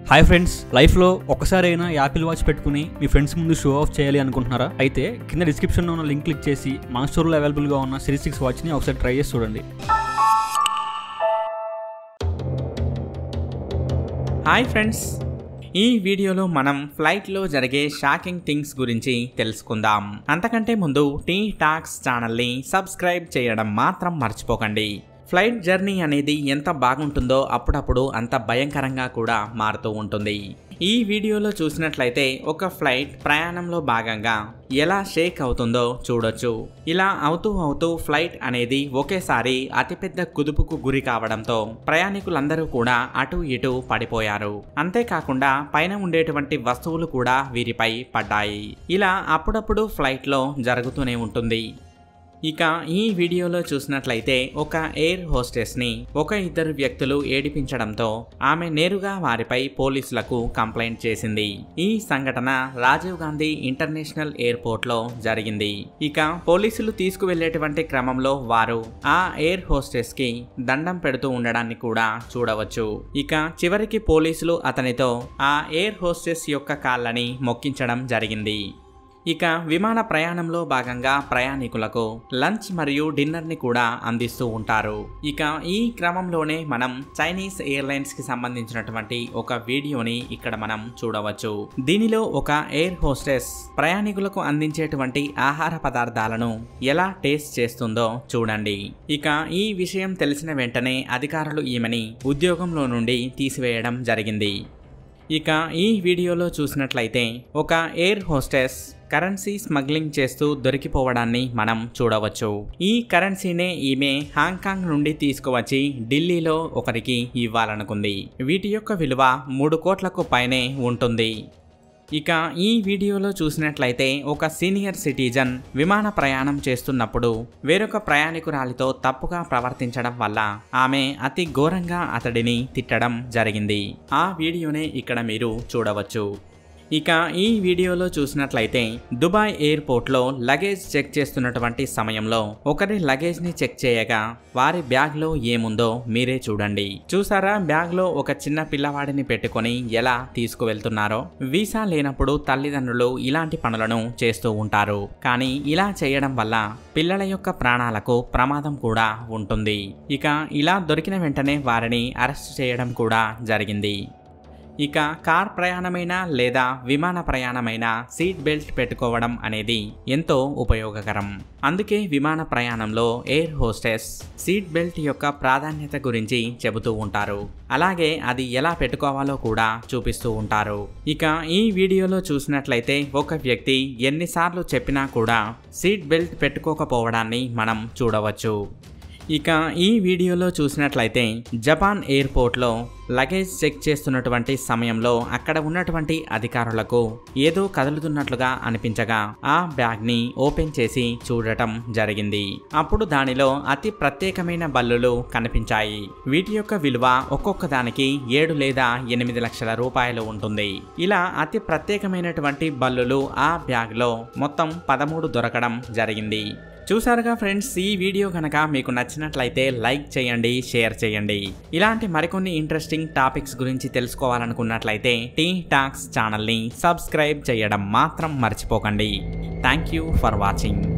hi friends లైఫ్లో ఒక్కసారైనా Apple watch పెట్టుకుని మీ ఫ్రెండ్స్ ముందు షో ఆఫ్ చేయాలి అనుకుంటున్నారా అయితే కింద డిస్క్రిప్షన్లో ఉన్న లింక్ క్లిక్ చేసి మన స్టోర్లో అవైలబుల్గా ఉన్న సిరీస్ సిక్స్ వాచ్ని ఒకసారి ట్రై చేసి చూడండి హాయ్ ఫ్రెండ్స్ ఈ వీడియోలో మనం ఫ్లైట్లో జరిగే షాకింగ్ థింగ్స్ గురించి తెలుసుకుందాం అంతకంటే ముందు టీ టాక్స్ ఛానల్ని సబ్స్క్రైబ్ చేయడం మాత్రం మర్చిపోకండి ఫ్లైట్ జర్నీ అనేది ఎంత బాగుంటుందో అప్పుడప్పుడు అంత భయంకరంగా కూడా మారుతూ ఉంటుంది ఈ వీడియోలో చూసినట్లయితే ఒక ఫ్లైట్ ప్రయాణంలో భాగంగా ఎలా షేక్ అవుతుందో చూడొచ్చు ఇలా అవుతూ అవుతూ ఫ్లైట్ అనేది ఒకేసారి అతిపెద్ద కుదుపుకు గురి కావడంతో ప్రయాణికులందరూ కూడా అటు ఇటు పడిపోయారు అంతేకాకుండా పైన ఉండేటువంటి వస్తువులు కూడా వీరిపై పడ్డాయి ఇలా అప్పుడప్పుడు ఫ్లైట్లో జరుగుతూనే ఉంటుంది ఇక ఈ వీడియోలో చూసినట్లయితే ఒక ఎయిర్ హోస్టెస్ని ఒక ఇద్దరు వ్యక్తులు ఏడిపించడంతో ఆమె నేరుగా వారిపై పోలీసులకు కంప్లైంట్ చేసింది ఈ సంఘటన రాజీవ్ గాంధీ ఇంటర్నేషనల్ ఎయిర్పోర్ట్లో జరిగింది ఇక పోలీసులు తీసుకువెళ్లేటువంటి క్రమంలో వారు ఆ ఎయిర్ హోస్టెస్కి దండం పెడుతూ ఉండడాన్ని కూడా చూడవచ్చు ఇక చివరికి పోలీసులు అతనితో ఆ ఎయిర్ హోస్టెస్ యొక్క కాళ్ళని మొక్కించడం జరిగింది ఇక విమాన ప్రయాణంలో భాగంగా ప్రయాణికులకు లంచ్ మరియు డిన్నర్ని కూడా అందిస్తూ ఉంటారు ఇక ఈ క్రమంలోనే మనం చైనీస్ ఎయిర్లైన్స్ కి సంబంధించినటువంటి ఒక వీడియోని ఇక్కడ మనం చూడవచ్చు దీనిలో ఒక ఎయిర్ హోస్టెస్ ప్రయాణికులకు అందించేటువంటి ఆహార పదార్థాలను ఎలా టేస్ట్ చేస్తుందో చూడండి ఇక ఈ విషయం తెలిసిన వెంటనే అధికారులు ఈమెని ఉద్యోగంలో నుండి తీసివేయడం జరిగింది ఇక ఈ వీడియోలో చూసినట్లయితే ఒక ఎయిర్ హోస్టెస్ కరెన్సీ స్మగ్లింగ్ చేస్తూ దొరికిపోవడాన్ని మనం చూడవచ్చు ఈ కరెన్సీనే ఈమె హాంకాంగ్ నుండి తీసుకువచ్చి ఢిల్లీలో ఒకరికి ఇవ్వాలనుకుంది వీటి యొక్క విలువ మూడు కోట్లకు పైనే ఉంటుంది ఇక ఈ వీడియోలో చూసినట్లయితే ఒక సీనియర్ సిటిజన్ విమాన ప్రయాణం చేస్తున్నప్పుడు వేరొక ప్రయాణికురాలితో తప్పుగా ప్రవర్తించడం వల్ల ఆమె అతి ఘోరంగా అతడిని తిట్టడం జరిగింది ఆ వీడియోనే ఇక్కడ మీరు చూడవచ్చు ఇక ఈ వీడియోలో చూసినట్లయితే దుబాయ్ ఎయిర్పోర్ట్లో లగేజ్ చెక్ చేస్తున్నటువంటి సమయంలో ఒకరి లగేజ్ని చెక్ చేయగా వారి బ్యాగ్లో ఏముందో మీరే చూడండి చూసారా బ్యాగ్లో ఒక చిన్న పిల్లవాడిని పెట్టుకొని ఎలా తీసుకువెళ్తున్నారో వీసా లేనప్పుడు తల్లిదండ్రులు ఇలాంటి పనులను చేస్తూ ఉంటారు కానీ ఇలా చేయడం వల్ల పిల్లల యొక్క ప్రాణాలకు ప్రమాదం కూడా ఉంటుంది ఇక ఇలా దొరికిన వెంటనే వారిని అరెస్ట్ చేయడం కూడా జరిగింది ఇక కార్ ప్రయాణమైనా లేదా విమాన ప్రయాణమైనా సీట్ బెల్ట్ పెట్టుకోవడం అనేది ఎంతో ఉపయోగకరం అందుకే విమాన ప్రయాణంలో ఎయిర్ హోస్టెస్ సీట్ బెల్ట్ యొక్క ప్రాధాన్యత గురించి చెబుతూ ఉంటారు అలాగే అది ఎలా పెట్టుకోవాలో కూడా చూపిస్తూ ఉంటారు ఇక ఈ వీడియోలో చూసినట్లయితే ఒక వ్యక్తి ఎన్నిసార్లు చెప్పినా కూడా సీట్ బెల్ట్ పెట్టుకోకపోవడాన్ని మనం చూడవచ్చు ఇక ఈ వీడియోలో చూసినట్లయితే జపాన్ ఎయిర్పోర్ట్లో లగేజ్ చెక్ చేస్తున్నటువంటి సమయంలో అక్కడ ఉన్నటువంటి అధికారులకు ఏదో కదులుతున్నట్లుగా అనిపించగా ఆ బ్యాగ్ని ఓపెన్ చేసి చూడటం జరిగింది అప్పుడు దానిలో అతి ప్రత్యేకమైన బల్లులు కనిపించాయి వీటి యొక్క విలువ ఒక్కొక్క దానికి ఏడు లేదా ఎనిమిది లక్షల రూపాయలు ఉంటుంది ఇలా అతి ప్రత్యేకమైనటువంటి బల్లులు ఆ బ్యాగ్లో మొత్తం పదమూడు దొరకడం జరిగింది చూసారుగా ఫ్రెండ్స్ ఈ వీడియో కనుక మీకు నచ్చినట్లయితే లైక్ చేయండి షేర్ చేయండి ఇలాంటి మరికొన్ని ఇంట్రెస్టింగ్ టాపిక్స్ గురించి తెలుసుకోవాలనుకున్నట్లయితే టీ టాక్స్ ఛానల్ని సబ్స్క్రైబ్ చేయడం మాత్రం మర్చిపోకండి థ్యాంక్ యూ ఫర్ వాచింగ్